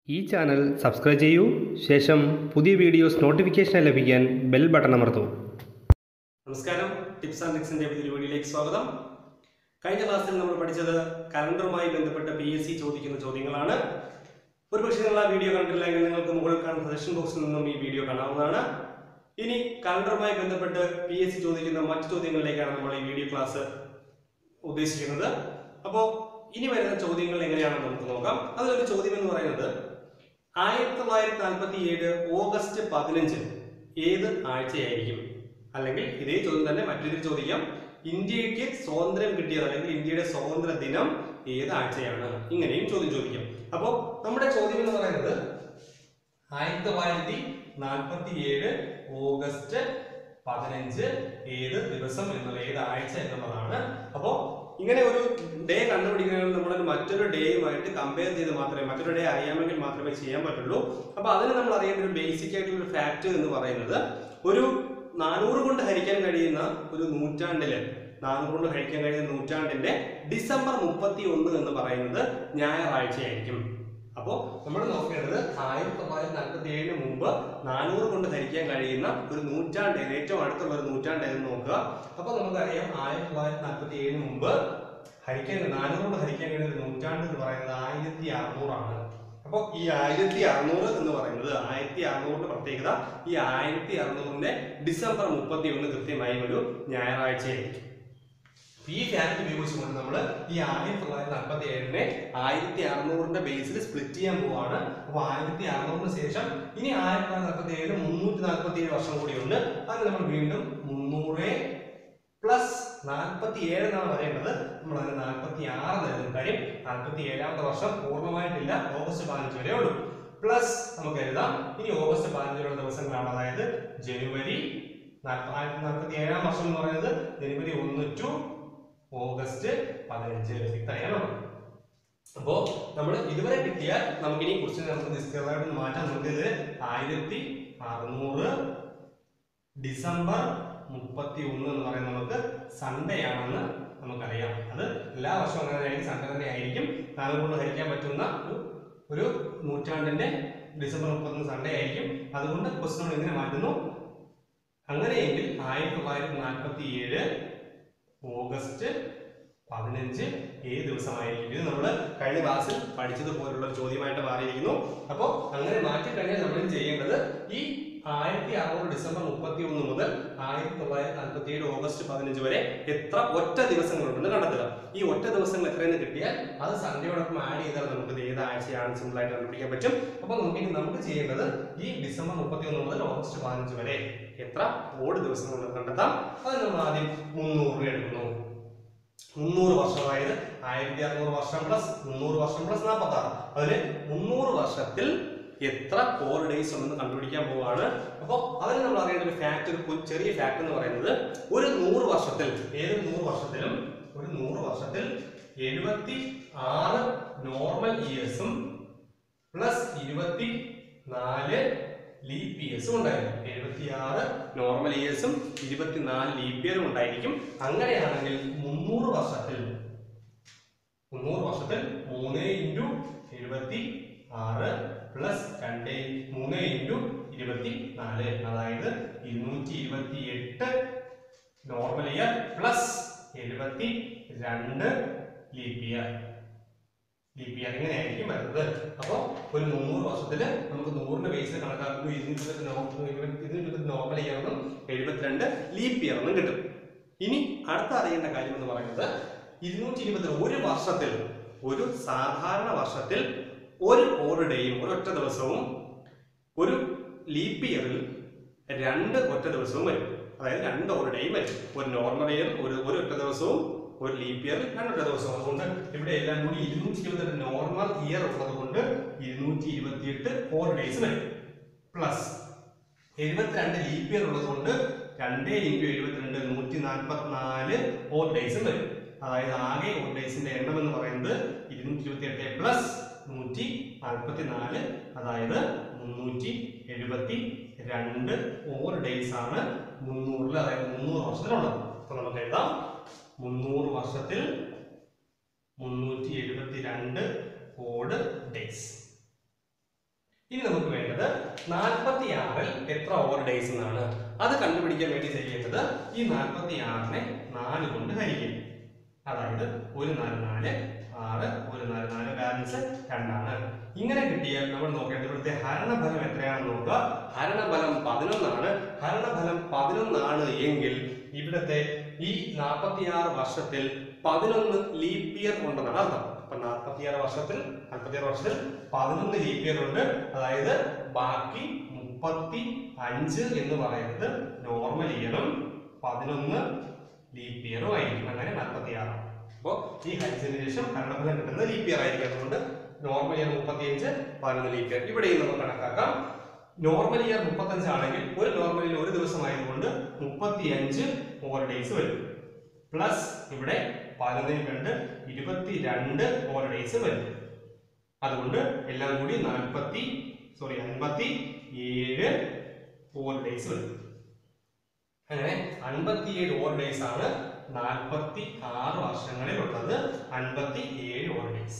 ഈ channel subscribe ചെയ്യൂ ശേഷം പുതിയ വീഡിയോസ് നോട്ടിഫിക്കേഷൻ ലഭിക്കാൻ ബെൽ ബട്ടൺ അമർത്തൂ നമസ്കാരം ടിപ്സ് ആൻഡ് ട്രിക്സിന്റെ പുതിയൊരു വീഡിയോയിലേക്ക് സ്വാഗതം കഴിഞ്ഞ ക്ലാസ്സിൽ നമ്മൾ പഠിച്ചത് കലണ്ടറുമായി ബന്ധപ്പെട്ട പി എസ് സി ചോദിക്കുന്ന ചോദ്യങ്ങളാണ് ഒരുപക്ഷെ നിങ്ങൾ ആ വീഡിയോ കണ്ടില്ലെങ്കിൽ നിങ്ങൾക്ക് മുകളിൽ കാണുന്ന സജഷൻ ബോക്സിൽ നിന്നും ഈ വീഡിയോ കാണാവുന്നതാണ് ഇനി കലണ്ടറുമായി ബന്ധപ്പെട്ട് പി എസ് സി ചോദിക്കുന്ന മറ്റു ചോദ്യങ്ങളിലേക്കാണ് നമ്മൾ ഈ വീഡിയോ ക്ലാസ് ഉദ്ദേശിക്കുന്നത് അപ്പോൾ ഇനി വരുന്ന ചോദ്യങ്ങൾ എങ്ങനെയാണെന്ന് നമുക്ക് നോക്കാം അതിലൊരു ചോദ്യം എന്ന് പറയുന്നത് ആയിരത്തി തൊള്ളായിരത്തി നാൽപ്പത്തി ഏഴ് ഓഗസ്റ്റ് പതിനഞ്ച് ഏത് ആഴ്ചയായിരിക്കും അല്ലെങ്കിൽ ഇതേ ചോദ്യം തന്നെ മറ്റൊരു ചോദിക്കാം ഇന്ത്യക്ക് സ്വാതന്ത്ര്യം കിട്ടിയത് അല്ലെങ്കിൽ ഇന്ത്യയുടെ സ്വാതന്ത്ര്യ ദിനം ഏത് ആഴ്ചയാണ് ഇങ്ങനെയും ചോദ്യം ചോദിക്കാം അപ്പോൾ നമ്മുടെ ചോദ്യം എന്ന് പറയുന്നത് ആയിരത്തി തൊള്ളായിരത്തി നാൽപ്പത്തി ഏഴ് ഓഗസ്റ്റ് പതിനഞ്ച് ഏത് ദിവസം എന്നുള്ള ഏത് ആഴ്ച എന്നുള്ളതാണ് അപ്പോൾ ഇങ്ങനെ ഒരു ഡേ കണ്ടുപിടിക്കണമെങ്കിൽ നമ്മൾ മറ്റൊരു ഡേയുമായിട്ട് കമ്പയർ ചെയ്ത് മാത്രമേ മറ്റൊരു ഡേ അറിയാമെങ്കിൽ മാത്രമേ ചെയ്യാൻ പറ്റുള്ളൂ അപ്പോൾ അതിന് നമ്മൾ അറിയേണ്ട ഒരു ബേസിക് ആയിട്ടുള്ള ഒരു ഫാക്ട് എന്ന് പറയുന്നത് ഒരു നാനൂറ് കൊണ്ട് ഹരിക്കാൻ കഴിയുന്ന ഒരു നൂറ്റാണ്ടില് നാനൂറ് കൊണ്ട് ഹരിക്കാൻ കഴിയുന്ന നൂറ്റാണ്ടിന്റെ ഡിസംബർ മുപ്പത്തി ഒന്ന് എന്ന് പറയുന്നത് ഞായറാഴ്ചയായിരിക്കും അപ്പോൾ നമ്മൾ നോക്കേണ്ടത് ആയിരത്തി തൊള്ളായിരത്തി നാൽപ്പത്തി ഏഴിന് മുമ്പ് നാനൂറ് കൊണ്ട് ധരിക്കാൻ കഴിയുന്ന ഒരു നൂറ്റാണ്ട് ഏത് ഏറ്റവും അടുത്തുള്ള ഒരു നൂറ്റാണ്ട് എന്ന് നോക്കുക അപ്പോൾ നമുക്കറിയാം ആയിരത്തി തൊള്ളായിരത്തി നാൽപ്പത്തി ഏഴിന് മുമ്പ് ഹരിക്കാൻ നാനൂറ് കൊണ്ട് ഹരിക്കാൻ കഴിയുന്ന ഒരു നൂറ്റാണ്ട് എന്ന് പറയുന്നത് ആയിരത്തി അറുന്നൂറാണ് അപ്പോൾ ഈ ആയിരത്തി അറുന്നൂറ് എന്ന് പറയുന്നത് ആയിരത്തി അറുന്നൂറിന്റെ പ്രത്യേകത ഈ ആയിരത്തി അറുന്നൂറിന്റെ ഡിസംബർ മുപ്പത്തി ഒന്ന് കൃത്യമായും ഒരു ഞായറാഴ്ചയായിരിക്കും ഈ ഫാക്ട് ഉപയോഗിച്ചുകൊണ്ട് നമ്മൾ ഈ ആയിരത്തി തൊള്ളായിരത്തി നാൽപ്പത്തി ഏഴിനെ ആയിരത്തി അറുന്നൂറിന്റെ ബേസിൽ സ്പ്ലിറ്റ് ചെയ്യാൻ പോവാണ് അപ്പോൾ ആയിരത്തി അറുന്നൂറിന് ശേഷം ഇനി ആയിരത്തി തൊള്ളായിരത്തി നാൽപ്പത്തി ഏഴ് മുന്നൂറ്റി നാൽപ്പത്തി ഏഴ് വർഷം കൂടിയുണ്ട് അത് നമ്മൾ വീണ്ടും മുന്നൂറ് പ്ലസ് നാൽപ്പത്തി ഏഴ് എന്നാണ് പറയേണ്ടത് നമ്മൾ അതിന് നാൽപ്പത്തി ആറ് നൽകും കാര്യം നാൽപ്പത്തി ഏഴാമത്തെ വർഷം പൂർണ്ണമായിട്ടില്ല ഓഗസ്റ്റ് പതിനഞ്ച് വരെ ഉള്ളൂ പ്ലസ് നമുക്ക് എഴുതാം ഇനി ഓഗസ്റ്റ് പതിനഞ്ചിലുള്ള ദിവസങ്ങളാണ് അതായത് ജനുവരി ആയിരത്തി നാൽപ്പത്തി ഏഴാം വർഷം എന്ന് പറയുന്നത് ജനുവരി ഒന്ന് ടു ഓഗസ്റ്റ് പതിനഞ്ച് ഇത്രയാണ് അപ്പോ നമ്മൾ ഇതുവരെ കിട്ടിയാൽ നമുക്കിനി കുറച്ച് നമുക്ക് ചെറുതായിട്ട് മാറ്റാൻ നമുക്കിത് ആയിരത്തി അറുന്നൂറ് ഡിസംബർ മുപ്പത്തി ഒന്ന് എന്ന് പറയുന്നത് നമുക്ക് സൺഡേ ആണെന്ന് നമുക്കറിയാം അത് എല്ലാ വർഷവും അങ്ങനെ ആയിരിക്കും സൺഡേ തന്നെ ആയിരിക്കും നാളെ കൊണ്ട് ഹരിക്കാൻ പറ്റുന്ന ഒരു ഒരു നൂറ്റാണ്ടിന്റെ ഡിസംബർ മുപ്പത്തൊന്ന് സൺഡേ ആയിരിക്കും അതുകൊണ്ട് ക്വസ്റ്റൻ നമ്മൾ ഇങ്ങനെ മാറ്റുന്നു അങ്ങനെയെങ്കിൽ ആയിരത്തി തൊള്ളായിരത്തി നാൽപ്പത്തി ഏഴ് ഓഗസ്റ്റ് പതിനഞ്ച് ഏത് ദിവസമായിരിക്കും ഇത് നമ്മൾ കഴിഞ്ഞ ക്ലാസ്സിൽ പഠിച്ചതുപോലുള്ള ഒരു ചോദ്യമായിട്ട് മാറിയിരിക്കുന്നു അപ്പോൾ അങ്ങനെ മാറ്റിക്കഴിഞ്ഞാൽ നമ്മൾ ചെയ്യേണ്ടത് ഈ ആയിരത്തി അറുന്നൂറ് ഡിസംബർ മുപ്പത്തി ഒന്ന് മുതൽ ആയിരത്തി തൊള്ളായിരത്തി നാൽപ്പത്തി ഏഴ് ഓഗസ്റ്റ് പതിനഞ്ച് വരെ എത്ര ഒറ്റ ദിവസങ്ങളുണ്ടെന്ന് കണ്ടെത്തുക ഈ ഒറ്റ ദിവസങ്ങൾ എത്രയെന്ന് കിട്ടിയാൽ അത് സൺഡേയോടൊപ്പം ആഡ് ചെയ്താൽ നമുക്ക് ഇത് ഏത് ആഴ്ചയാണ് സിമ്പിൾ ആയിട്ട് കണ്ടുപിടിക്കാൻ പറ്റും അപ്പോൾ നമുക്ക് ഇനി നമുക്ക് ചെയ്യേണ്ടത് ഈ ഡിസംബർ മുപ്പത്തി ഒന്ന് മുതൽ ഓഗസ്റ്റ് പതിനഞ്ച് വരെ എത്ര ഓട് ദിവസങ്ങളുണ്ടെന്ന് കണ്ടെത്താം അത് നമ്മൾ ആദ്യം മുന്നൂറ് രൂപ എടുക്കുന്നു മുന്നൂറ് വർഷം അതായത് ആയിരത്തി അറുന്നൂറ് വർഷം പ്ലസ് മുന്നൂറ് വർഷം പ്ലസ് നാൽപ്പത്തി ആറ് അതിന് മുന്നൂറ് വർഷത്തിൽ എത്ര ഫോർ ഡേയ്സ് ഉണ്ടെന്ന് കണ്ടുപിടിക്കാൻ പോവുകയാണ് അപ്പോൾ അതിന് നമ്മൾ അറിയേണ്ട ഒരു ഫാക്ട് ഒരു കു- ചെറിയ ഫാക്ട് എന്ന് പറയുന്നത് ഒരു നൂറ് വർഷത്തിൽ ഏത് നൂറ് വർഷത്തിലും ഒരു നൂറ് വർഷത്തിൽ എഴുപത്തി ആറ് നോർമൽ ഇയേഴ്സും പ്ലസ് ഇരുപത്തി നാല് ലീപ് ഇയേഴ്സും ഉണ്ടായിരിക്കും എഴുപത്തി ആറ് നോർമൽ ഇയേഴ്സും ഇരുപത്തിനാല് ലീപ് ഇയറും ഉണ്ടായിരിക്കും അങ്ങനെയാണെങ്കിൽ മുന്നൂറ് വർഷത്തിൽ മുന്നൂറ് വർഷത്തിൽ മൂന്ന് ഇൻറ്റു എഴുപത്തി ആറ് പ്ലസ് രണ്ട് മൂന്ന് ഇൻറ്റു ഇരുപത്തി നാല് അതായത് ഇരുന്നൂറ്റി ഇരുപത്തി എട്ട് നോർമൽ ഇയർ പ്ലസ് എഴുപത്തി രണ്ട് ലീപ് ഇയർ ലീപ് ഇയർ ഇങ്ങനെയായിരിക്കും വരുന്നത് അപ്പോൾ ഒരു മുന്നൂറ് വർഷത്തിൽ നമുക്ക് നൂറിന്റെ ബേസിൽ കണക്കാക്കുന്നു ഇരുന്നൂറ്റി ഇരുന്നൂറ്റി നോർമൽ ഇയർ എന്നും എഴുപത്തിരണ്ട് ലീപ് ഇയർ എന്നും കിട്ടും ഇനി അടുത്ത അറിയേണ്ട കാര്യം എന്ന് പറയുന്നത് ഇരുന്നൂറ്റി ഇരുപത്തി ഒരു വർഷത്തിൽ ഒരു സാധാരണ വർഷത്തിൽ ഒരു ഓറുടെയും ഒരൊറ്റ ദിവസവും ഒരു ലീപ്പ് ഇയറിൽ രണ്ട് ഒറ്റ ദിവസവും വരും അതായത് രണ്ട് ഓറുടെയും വരും ഒരു നോർമൽ ഇയർ ഒരു ഒരു ഒറ്റ ദിവസവും ഒരു ലീപ്പ് ഇയറിൽ രണ്ടൊറ്റ ദിവസവും അതുകൊണ്ട് ഇവിടെ എല്ലാം കൂടി ഇരുന്നൂറ്റി ഇരുപത്തെട്ട് നോർമൽ ഇയർ ഉള്ളത് കൊണ്ട് ഇരുന്നൂറ്റി ഇരുപത്തിയെട്ട് ഫോർ ഡേയ്സ് വരും പ്ലസ് എഴുപത്തിരണ്ട് ലീപ്പ് ഇയർ ഉള്ളത് കൊണ്ട് രണ്ട് ഇൻറ്റു എഴുപത്തിരണ്ട് നൂറ്റി നാൽപ്പത്തിനാല് ഓർ ഡേയ്സും വരും അതായത് ആകെ ഓർ ഡേയ്സിന്റെ എണ്ണം എന്ന് പറയുന്നത് ഇരുന്നൂറ്റി ഇരുപത്തി എട്ട് പ്ലസ് നൂറ്റി നാൽപ്പത്തി നാല് അതായത് മുന്നൂറ്റി എഴുപത്തി രണ്ട് ഓർ ഡേയ്സ് ആണ് മുന്നൂറിൽ അതായത് മുന്നൂറ് വർഷത്തിലുള്ളത് അപ്പൊ നമുക്ക് എഴുതാം മുന്നൂറ് വർഷത്തിൽ മുന്നൂറ്റി എഴുപത്തി രണ്ട് ഓഡ് ഡേയ്സ് ഇനി നമുക്ക് വേണ്ടത് നാൽപ്പത്തി ആറിൽ എത്ര ഓവർ ഡേയ്സ് എന്നാണ് അത് കണ്ടുപിടിക്കാൻ വേണ്ടി ചെയ്യേണ്ടത് ഈ നാൽപ്പത്തി ആറിനെ നാല് കൊണ്ട് ഹരിക്കും അതായത് ഒരു നാല് നാല് ആറ് ഒരു നാല് നാല് ബാലൻസ് രണ്ടാണ് ഇങ്ങനെ കിട്ടിയാൽ നമ്മൾ നോക്കേണ്ടത് ഇവിടുത്തെ ഹരണഫലം എത്രയാണെന്ന് നോക്കുക ഹരണഫലം പതിനൊന്നാണ് ഹരണഫലം പതിനൊന്നാണ് എങ്കിൽ ഇവിടുത്തെ ഈ നാൽപ്പത്തിയാറ് വർഷത്തിൽ പതിനൊന്ന് ലീപ് ഇയർ ഉണ്ടെന്നാണ് അർത്ഥം അപ്പൊ നാൽപ്പത്തിയാറ് വർഷത്തിൽ നാൽപ്പത്തിയാറ് വർഷത്തിൽ പതിനൊന്ന് ലീപ് ഇയർ ഉണ്ട് അതായത് ബാക്കി മുപ്പത്തി അഞ്ച് എന്ന് പറയുന്നത് നോർമൽ ഇയറും പതിനൊന്ന് ലീപ് ഇയറും ആയിരിക്കും അങ്ങനെ നാൽപ്പത്തി ആറ് അപ്പോൾ ഈ ഹരിച്ചതിന് ശേഷം ഭരണഫലം കിട്ടുന്നത് ലീപ് ഇയർ ആയിരിക്കും അതുകൊണ്ട് നോർമൽ ഇയർ മുപ്പത്തിയഞ്ച് പതിനൊന്ന് ലീപ് ഇയർ ഇവിടെയും നമുക്ക് കണക്കാക്കാം നോർമൽ ഇയർ മുപ്പത്തഞ്ച് ആണെങ്കിൽ ഒരു നോർമൽ ഇയർ ഒരു ദിവസം ആയതുകൊണ്ട് മുപ്പത്തിയഞ്ച് ഓവർ ഡേയ്സ് വരും പ്ലസ് ഇവിടെ പതിനൊന്നിന് രണ്ട് ഇരുപത്തി രണ്ട് ഓവർ ഡേയ്സ് വരും അതുകൊണ്ട് എല്ലാം കൂടി നാൽപ്പത്തി സോറി അൻപത്തി ഏഴ് ഓവർ ഡേയ്സ് വരും അങ്ങനെ അൻപത്തിയേഴ് ഓവർ ഡേയ്സ് ആണ് നാൽപ്പത്തി ആറ് വർഷങ്ങളിൽ ഉള്ളത് അൻപത്തി ഏഴ് ഓവർ ഡേയ്സ്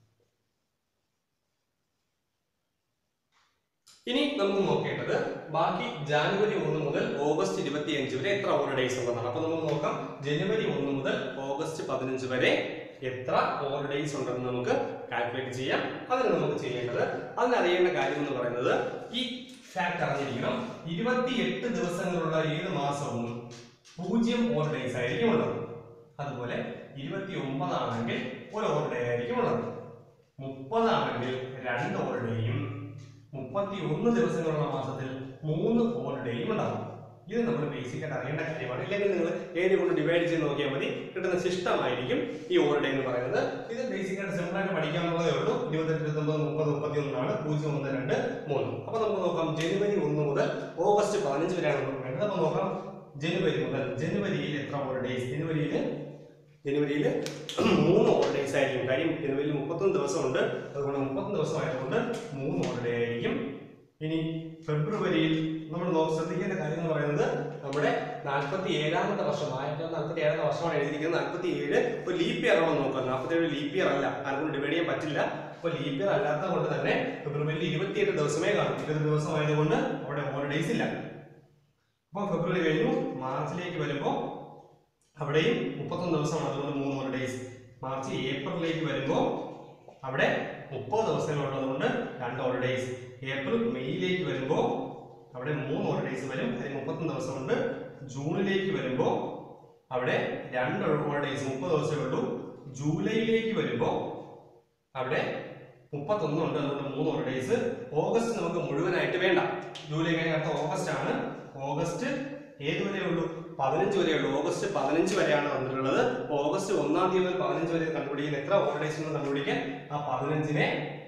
ഇനി നമുക്ക് നോക്കേണ്ടത് ബാക്കി ജാനുവരി ഒന്ന് മുതൽ ഓഗസ്റ്റ് ഇരുപത്തി അഞ്ച് വരെ എത്ര ഓവർ ഡേയ്സ് ഉണ്ടെന്നാണ് അപ്പൊ നമുക്ക് നോക്കാം ജനുവരി ഒന്ന് മുതൽ ഓഗസ്റ്റ് പതിനഞ്ച് വരെ എത്ര ഓവർ ഡേയ്സ് ഉണ്ടെന്ന് നമുക്ക് കാൽക്കുലേറ്റ് ചെയ്യാം അതിന് നമുക്ക് ചെയ്യേണ്ടത് അതിനറിയേണ്ട കാര്യം എന്ന് പറയുന്നത് ഈ ഫാക്ട് അറിഞ്ഞിരിക്കണം ഇരുപത്തിയെട്ട് ദിവസങ്ങളുള്ള ഏത് മാസവും പൂജ്യം ഓവർ ഡേയ്സ് ആയിരിക്കും ഉള്ളത് അതുപോലെ ഇരുപത്തി ഒമ്പതാണെങ്കിൽ ഒരു ഓവർ ഡേ ആയിരിക്കും ഉള്ളത് മുപ്പതാണെങ്കിൽ രണ്ട് ഓവർ ഡേയും മുപ്പത്തി ഒന്ന് ദിവസങ്ങളുള്ള മാസത്തിൽ മൂന്ന് ഓവർ ഡേയും ഉണ്ടാവും ഇത് നമ്മൾ ബേസിക് ആയിട്ട് അറിയേണ്ട കാര്യമാണ് ഇല്ലെങ്കിൽ നിങ്ങൾ ഏഴ് കൊണ്ട് ഡിവൈഡ് ചെയ്ത് നോക്കിയാൽ മതി കിട്ടുന്ന ശിഷ്ടമായിരിക്കും ഈ ഓവർ ഡേ എന്ന് പറയുന്നത് ഇത് ബേസിക് ആയിട്ട് സിമ്പിൾ ആയിട്ട് പഠിക്കാനുള്ളതേ ഉള്ളൂ ഇരുപത്തെട്ട് ഇരുപത്തൊമ്പത് മുപ്പത് മുപ്പത്തി ഒന്നാണ് പൂജ്യം ഒന്ന് രണ്ട് മൂന്ന് അപ്പൊ നമുക്ക് നോക്കാം ജനുവരി ഒന്ന് മുതൽ ഓഗസ്റ്റ് പതിനഞ്ച് വരെയാണ് നമുക്ക് വേണ്ടത് അപ്പൊ നോക്കാം ജനുവരി മുതൽ ജനുവരിയിൽ എത്ര ഓവർ ഡേയ്സ് ജനുവരിയിൽ ജനുവരിയിൽ മൂന്ന് ഓവർ ഡേയ്സ് ആയിരിക്കും കാര്യം ജനുവരിയിൽ മുപ്പത്തൊന്ന് ദിവസമുണ്ട് അതുകൊണ്ട് മുപ്പത്തൊന്ന് ദിവസം ആയതുകൊണ്ട് മൂന്ന് ഓവർ ഡേ ആയിരിക്കും ഇനി ഫെബ്രുവരിയിൽ നമ്മൾ നോക്ക് ശ്രദ്ധിക്കേണ്ട കാര്യം എന്ന് പറയുന്നത് നമ്മുടെ നാൽപ്പത്തി ഏഴാമത്തെ വർഷം ആയിരത്തി തൊള്ളായിരത്തി നാൽപ്പത്തി ഏഴാമത്തെ വർഷമാണ് എഴുതിയിരിക്കുന്നത് നാൽപ്പത്തി ഏഴ് ഒരു ലീപ്പ് ഇയർ ആണോ നോക്കുക നാൽപ്പത്തി ഏഴ് ലീപ്പ് ഇയർ അല്ല അതുകൊണ്ട് ഡിവൈഡ് ചെയ്യാൻ പറ്റില്ല അപ്പോൾ ലീപ്പ് ഇയർ അല്ലാത്തത് കൊണ്ട് തന്നെ ഫെബ്രുവരിയിൽ ഇരുപത്തിയെട്ട് ദിവസമേ കാണും ഇരുപത് ദിവസം ആയതുകൊണ്ട് അവിടെ ഓവർ ഡേയ്സ് ഇല്ല അപ്പോൾ ഫെബ്രുവരി കഴിഞ്ഞു മാർച്ചിലേക്ക് വരുമ്പോൾ അവിടെയും മുപ്പത്തൊന്ന് ദിവസമാണ് അതുകൊണ്ട് മൂന്ന് ഓവർ ഡേയ്സ് മാർച്ച് ഏപ്രിലേക്ക് വരുമ്പോൾ അവിടെ മുപ്പത് ദിവസങ്ങളുള്ളതുകൊണ്ട് രണ്ട് ഓവർ ഡേയ്സ് ഏപ്രിൽ മെയ്യിലേക്ക് വരുമ്പോൾ അവിടെ മൂന്ന് ഓവർ ഡേയ്സ് വരും അതിന് മുപ്പത്തൊന്ന് ദിവസമുണ്ട് ജൂണിലേക്ക് വരുമ്പോൾ അവിടെ രണ്ട് ഓവർ ഡേയ്സ് മുപ്പത് ദിവസമേ ഉള്ളൂ ജൂലൈയിലേക്ക് വരുമ്പോൾ അവിടെ മുപ്പത്തൊന്നുണ്ട് അതുകൊണ്ട് മൂന്ന് ഓവർ ഡേയ്സ് ഓഗസ്റ്റ് നമുക്ക് മുഴുവനായിട്ട് വേണ്ട ജൂലൈ കഴിഞ്ഞ അടുത്ത ഓഗസ്റ്റ് ആണ് ഓഗസ്റ്റ് ഏത് വരെ ഉള്ളൂ പതിനഞ്ച് വരെ ഉള്ളൂ ഓഗസ്റ്റ് പതിനഞ്ച് വരെയാണ് വന്നിട്ടുള്ളത് അപ്പൊ ഓഗസ്റ്റ് ഒന്നാം തീയതി മുതൽ പതിനഞ്ച് വരെ കണ്ടുപിടിക്കാൻ എത്ര ഓവർ ഡേയ്സ് ഉണ്ടെന്ന് കണ്ടുപിടിക്കാൻ ആ പതിനഞ്ചിനെ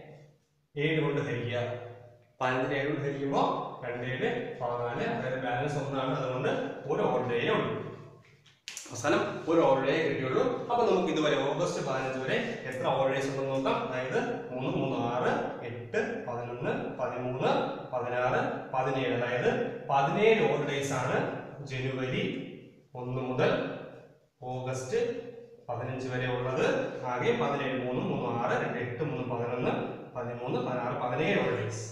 ഏഴ് കൊണ്ട് ഹരിക്കുക പതിനഞ്ചിനെ ഏഴ് കൊണ്ട് ഹരിക്കുമ്പോൾ രണ്ട് ഏഴ് പതിനാല് അതായത് ബാലൻസ് ഒന്നാണ് അതുകൊണ്ട് ഒരു ഓവർ ഡേയേ ഉള്ളൂ അവസാനം ഒരു ഓവർ ഡേ കിട്ടിയുള്ളൂ അപ്പൊ നമുക്ക് ഇതുവരെ ഓഗസ്റ്റ് പതിനഞ്ച് വരെ എത്ര ഓവർ ഡേയ്സ് ഉണ്ടെന്ന് നോക്കാം അതായത് മൂന്ന് മൂന്ന് ആറ് എട്ട് പതിനൊന്ന് പതിമൂന്ന് പതിനാറ് പതിനേഴ് അതായത് പതിനേഴ് ഓവർ ഡേയ്സ് ആണ് ജനുവരി ഒന്ന് മുതൽ ഓഗസ്റ്റ് പതിനഞ്ച് വരെ ഉള്ളത് ആകെ പതിനേഴ് മൂന്ന് മൂന്ന് ആറ് രണ്ട് എട്ട് മൂന്ന് പതിനൊന്ന് പതിമൂന്ന് പതിനാറ് പതിനേഴ് ഓവർ ഡേയ്സ്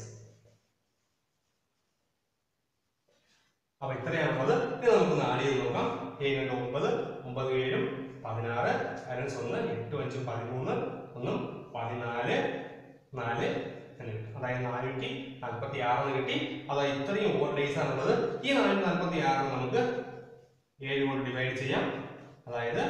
അപ്പൊ ഇത്രയാണുള്ളത് ഇത് നമുക്ക് നാല് ചെയ്ത് നോക്കാം ഏഴ് രണ്ട് ഒമ്പത് ഒമ്പത് ഏഴും പതിനാറ് ബാലൻസ് ഒന്ന് എട്ട് അഞ്ചും പതിമൂന്ന് ഒന്നും പതിനാല് നാല് എന്ന് കിട്ടും. അതായത് നാനൂറ്റി നാൽപ്പത്തി ആറ് കിട്ടി അതായത് ഇത്രയും ഓവർ ഡേയ്സ് ആണുള്ളത് ഈ നാനൂറ്റി നാൽപ്പത്തി ആറ് നമുക്ക് ഏഴ് കൊണ്ട് ഡിവൈഡ് ചെയ്യാം അതായത്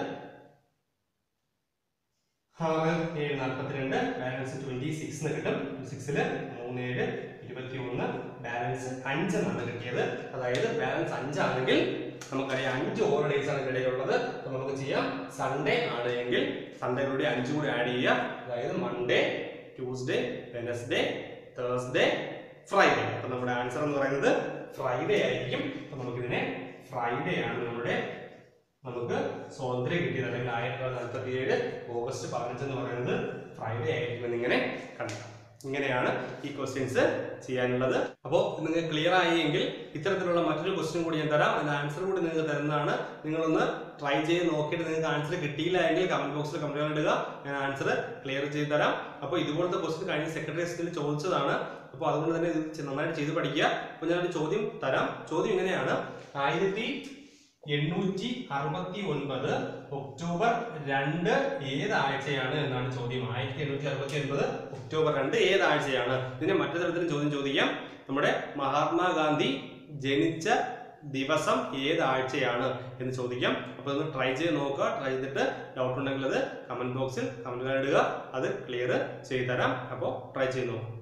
ആറ് ഏഴ് നാൽപ്പത്തിരണ്ട് ബാലൻസ് ട്വന്റി സിക്സ് എന്ന് കിട്ടും സിക്സില് മൂന്ന് ഏഴ് ഇരുപത്തി ഒന്ന് ബാലൻസ് അഞ്ച് എന്നാണ് കിട്ടിയത് അതായത് ബാലൻസ് അഞ്ചാണെങ്കിൽ നമുക്കറിയാം അഞ്ച് ഓവർ ഡേയ്സ് ആണ് ഇടയിലുള്ളത് അപ്പൊ നമുക്ക് ചെയ്യാം സൺഡേ ആണ് എങ്കിൽ സൺഡേയുടെ അഞ്ചും കൂടി ആഡ് ചെയ്യുക അതായത് Monday Tuesday Wednesday Thursday Friday അപ്പൊ നമ്മുടെ ആൻസർ എന്ന് പറയുന്നത് ഫ്രൈഡേ ആയിരിക്കും അപ്പൊ നമുക്കിതിനെ ഫ്രൈഡേ ആണ് നമ്മുടെ നമുക്ക് സ്വാതന്ത്ര്യം കിട്ടിയത് അല്ലെങ്കിൽ ആയിരത്തി തൊള്ളായിരത്തി നാൽപ്പത്തി ഏഴ് ഓഗസ്റ്റ് പതിനഞ്ച് എന്ന് പറയുന്നത് ഫ്രൈഡേ ആയിരിക്കും ഇങ്ങനെ കണ്ടു ഇങ്ങനെയാണ് ഈ ക്വസ്റ്റ്യൻസ് ചെയ്യാനുള്ളത് അപ്പോൾ നിങ്ങൾക്ക് ക്ലിയർ ആയെങ്കിൽ ഇത്തരത്തിലുള്ള മറ്റൊരു ക്വസ്റ്റ്യൻ കൂടി ഞാൻ തരാം അതിന്റെ ആൻസർ കൂടി നിങ്ങൾക്ക് തരുന്നതാണ് നിങ്ങളൊന്ന് ട്രൈ ചെയ്ത് നോക്കിയിട്ട് നിങ്ങൾക്ക് ആൻസർ കിട്ടിയില്ല എങ്കിൽ കമന്റ് ബോക്സിൽ കമന്റ് ഇടുക ഞാൻ ആൻസർ ക്ലിയർ ചെയ്ത് തരാം അപ്പോൾ ഇതുപോലത്തെ ക്വസ്റ്റ്യൻ കഴിഞ്ഞ സെക്രട്ടറി ചോദിച്ചതാണ് അപ്പോൾ അതുകൊണ്ട് തന്നെ ഇത് ചെ- നന്നായിട്ട് ചെയ്ത് പഠിക്കുക അപ്പോൾ ഞാനൊരു ചോദ്യം തരാം ചോദ്യം ഇങ്ങനെയാണ് ആയിരത്തി എണ്ണൂറ്റി അറുപത്തി ഒൻപത് ഒക്ടോബർ രണ്ട് ഏത് ആഴ്ചയാണ് എന്നാണ് ചോദ്യം ആയിരത്തി എണ്ണൂറ്റി അറുപത്തി ഒൻപത് ഒക്ടോബർ രണ്ട് ഏത് ആഴ്ചയാണ് ഇതിനെ മറ്റു തരത്തിലും ചോദ്യം ചോദിക്കാം നമ്മുടെ മഹാത്മാഗാന്ധി ജനിച്ച ദിവസം ഏത് ആഴ്ചയാണ് എന്ന് ചോദിക്കാം അപ്പോൾ ഒന്ന് ട്രൈ ചെയ്ത് നോക്കുക ട്രൈ ചെയ്തിട്ട് ഡൗട്ട് ഉണ്ടെങ്കിൽ അത് കമന്റ് ബോക്സിൽ കമന്റ് ഇടുക അത് ക്ലിയർ ചെയ്തു തരാം അപ്പോൾ ട്രൈ ചെയ്ത് നോക്കുക